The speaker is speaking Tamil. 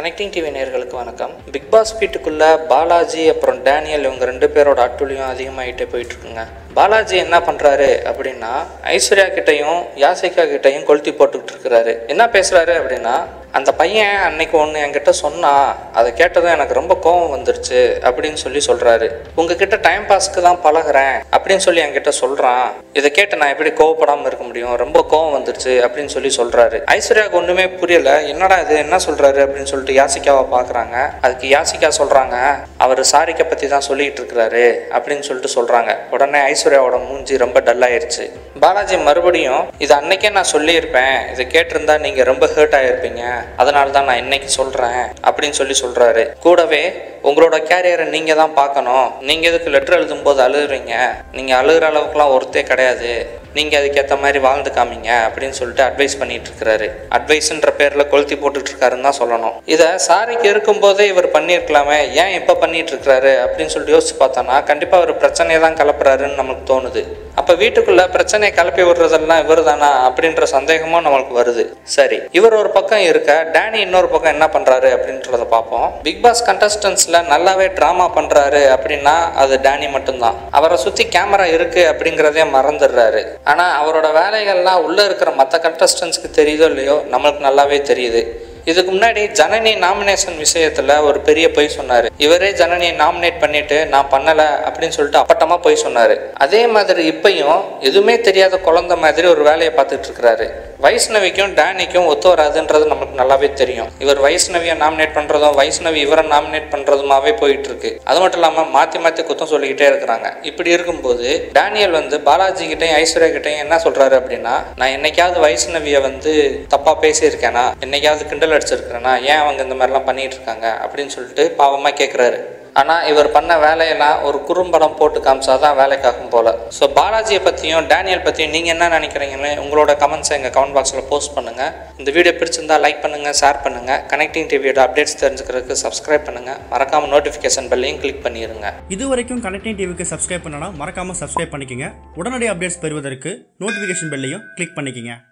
கனெக்டிங் டிவி நேயர்களுக்கு வணக்கம் பிக் பாஸ் வீட்டுக்குள்ள பாலாஜி அப்புறம் டேனியல் இவங்க ரெண்டு பேரோட அட்டுழியம் அதிகமாகிட்டே போயிட்டு இருக்குங்க பாலாஜி என்ன பண்றாரு அப்படின்னா ஐஸ்வர்யா கிட்டையும் யாசிகா கிட்டையும் கொளுத்தி போட்டுக்கிட்டு இருக்கிறாரு என்ன பேசுறாரு அப்படின்னா அந்த பையன் அன்னைக்கு ஒன்று என்கிட்ட சொன்னா அதை கேட்டதும் எனக்கு ரொம்ப கோவம் வந்துருச்சு அப்படின்னு சொல்லி சொல்றாரு உங்ககிட்ட டைம் பாஸ்க்கு தான் பழகுறேன் அப்படின்னு சொல்லி என்கிட்ட சொல்றான் இதை கேட்டு நான் எப்படி கோவப்படாம இருக்க முடியும் ரொம்ப கோவம் வந்துருச்சு அப்படின்னு சொல்லி சொல்றாரு ஐஸ்வர்யாவுக்கு ஒண்ணுமே புரியல என்னடா இது என்ன சொல்றாரு அப்படின்னு சொல்லிட்டு யாசிகாவை பாக்குறாங்க அதுக்கு யாசிகா சொல்றாங்க அவர் சாரிக்கை பத்தி தான் சொல்லிட்டு இருக்கிறாரு அப்படின்னு சொல்லிட்டு சொல்றாங்க உடனே ஐஸ்வர்யாவோட மூஞ்சி ரொம்ப டல் ஆயிருச்சு பாலாஜி மறுபடியும் இது அன்னைக்கே நான் சொல்லியிருப்பேன் இதை கேட்டிருந்தா நீங்க ரொம்ப ஹர்ட் ஆயிருப்பீங்க அதனால தான் நான் இன்னைக்கு சொல்றேன் அப்படின்னு சொல்லி சொல்றாரு கூடவே உங்களோட கேரியரை நீங்க தான் பார்க்கணும் நீங்க எதுக்கு லெட்டர் எழுதும் போது அழுகுறீங்க நீங்க அழுகிற அளவுக்குலாம் ஒருத்தே கிடையாது நீங்க அதுக்கேற்ற மாதிரி வாழ்ந்து காமிங்க அப்படின்னு சொல்லிட்டு அட்வைஸ் பண்ணிட்டு இருக்கிறாரு அட்வைஸ்ன்ற பேர்ல கொளுத்தி போட்டுட்டு இருக்காருன்னு தான் சொல்லணும் இதை சாரிக்கு இருக்கும்போதே இவர் பண்ணியிருக்கலாமே ஏன் இப்போ பண்ணிட்டு இருக்கிறாரு அப்படின்னு சொல்லிட்டு யோசிச்சு பார்த்தோன்னா கண்டிப்பா அவர் பிரச்சனையை தான் கலப்புறாருன்னு நமக்கு தோணுது அப்ப வீட்டுக்குள்ள பிரச்சனையை கிளப்பி விடுறதெல்லாம் இவர் தானா அப்படின்ற சந்தேகமும் நம்மளுக்கு வருது சரி இவர் ஒரு பக்கம் இருக்க டேனி இன்னொரு பக்கம் என்ன பண்றாரு அப்படின்றத பார்ப்போம் பிக் பாஸ் கண்டஸ்டன்ஸ்ல நல்லாவே டிராமா பண்றாரு அப்படின்னா அது டேனி மட்டும்தான் அவரை சுத்தி கேமரா இருக்கு அப்படிங்கிறதே மறந்துடுறாரு ஆனா அவரோட வேலைகள்லாம் உள்ள இருக்கிற மற்ற கண்டஸ்டன்ஸ்க்கு தெரியுதோ இல்லையோ நம்மளுக்கு நல்லாவே தெரியுது இதுக்கு முன்னாடி ஜனனி நாமினேஷன் விஷயத்துல ஒரு பெரிய பொய் சொன்னாரு இவரே ஜனனியை நாமினேட் பண்ணிட்டு நான் பண்ணல அப்படின்னு சொல்லிட்டு அப்பட்டமா பொய் சொன்னாரு அதே மாதிரி இப்பயும் எதுவுமே தெரியாத குழந்தை மாதிரி ஒரு வேலையை பார்த்துட்டு இருக்கிறாரு வைஷ்ணவிக்கும் டேனிக்கும் ஒத்து வராதுன்றது நமக்கு நல்லாவே தெரியும் இவர் வைஷ்ணவியை நாமினேட் பண்றதும் வைஷ்ணவி இவரை நாமினேட் பண்றதுமாவே போயிட்டு இருக்கு அது மட்டும் இல்லாம மாத்தி மாத்தி குத்தம் சொல்லிக்கிட்டே இருக்கிறாங்க இப்படி இருக்கும்போது டேனியல் வந்து பாலாஜி கிட்டையும் ஐஸ்வர்யா கிட்டையும் என்ன சொல்றாரு அப்படின்னா நான் என்னைக்காவது வைஷ்ணவியை வந்து தப்பா பேசியிருக்கேனா என்னைக்காவது கிண்டல் அடிச்சிருக்கிறேனா ஏன் அவங்க இந்த மாதிரிலாம் பண்ணிட்டு இருக்காங்க அப்படின்னு சொல்லிட்டு பாவமா கேட்குறாரு ஆனால் இவர் பண்ண வேலையெல்லாம் ஒரு குறும்படம் போட்டு காமிச்சாதான் வேலைக்காகும் போல ஸோ பாலாஜியை பற்றியும் டேனியல் பற்றியும் நீங்கள் என்ன நினைக்கிறீங்கன்னு உங்களோட கமெண்ட்ஸை எங்கள் கமெண்ட் பாக்ஸில் போஸ்ட் பண்ணுங்கள் இந்த வீடியோ பிடிச்சிருந்தா லைக் பண்ணுங்கள் ஷேர் பண்ணுங்கள் கனெக்டிங் டிவியோட அப்டேட்ஸ் தெரிஞ்சுக்கிறதுக்கு சப்ஸ்கிரைப் பண்ணுங்கள் மறக்காமல் நோட்டிஃபிகேஷன் பெல்லையும் கிளிக் பண்ணிடுங்க இது வரைக்கும் கனெக்டிங் டிவிக்கு சப்ஸ்கிரைப் பண்ணனா மறக்காம சப்ஸ்கிரைப் பண்ணிக்கங்க உடனடி அப்டேட்ஸ் பெறுவதற்கு நோட்டிஃபிகேஷன் பெல்லையும் கிளிக் பண்ணிக்கங்க